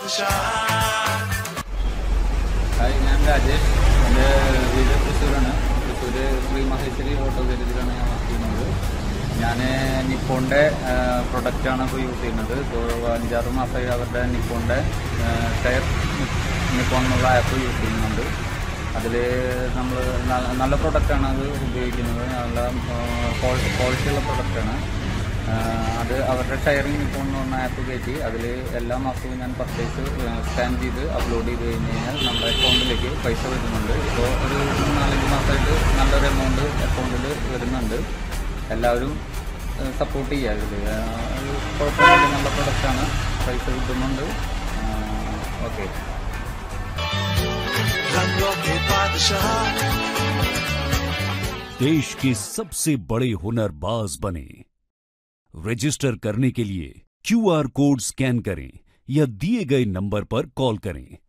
hi ഞാൻ രാജേഷ് എൻ്റെ വീട് തൃശ്ശൂരാണ് തൃശ്ശൂർ ശ്രീ മഹേശ്വരി ഓട്ടോ ഗാരേജിലാണ് ഞാൻ വർക്ക് ചെയ്യുന്നത് ഞാൻ നിപ്പോണിൻ്റെ പ്രൊഡക്റ്റാണ് ഇപ്പോൾ യൂസ് ചെയ്യുന്നത് ഇപ്പോൾ അഞ്ചാറ് മാസമായി അവരുടെ നിപ്പോണിൻ്റെ ടയർ നിപ്പോൺ എന്നുള്ള ആപ്പ് യൂസ് ചെയ്യുന്നുണ്ട് അതിൽ നമ്മൾ നല്ല പ്രൊഡക്റ്റാണ് അത് ഉപയോഗിക്കുന്നത് നല്ല ക്വാളിറ്റിയുള്ള പ്രൊഡക്റ്റാണ് അത് അവരുടെ ഷെയറിംഗ് ഇപ്പോൾ എന്ന് പറഞ്ഞ ആപ്പ് കയറ്റി അതിൽ എല്ലാ മാസവും ഞാൻ പർച്ചേസ് സ്കാൻ ചെയ്ത് അപ്ലോഡ് ചെയ്ത് കഴിഞ്ഞ് കഴിഞ്ഞാൽ നമ്മുടെ അക്കൗണ്ടിലേക്ക് പൈസ വരുന്നുണ്ട് ഇപ്പോൾ ഒരു നാലഞ്ച് മാസമായിട്ട് നല്ലൊരു എമൗണ്ട് അക്കൗണ്ടിൽ വരുന്നുണ്ട് എല്ലാവരും സപ്പോർട്ട് ചെയ്യുക ഇതിൽ കുഴപ്പമില്ല നല്ല പ്രൊഡക്റ്റാണ് പൈസ കിട്ടുന്നുണ്ട് ഓക്കെ रंगों के बादशाह देश के सबसे बड़े हुनरबाज बने रजिस्टर करने के लिए क्यूआर कोड स्कैन करें या दिए गए नंबर पर कॉल करें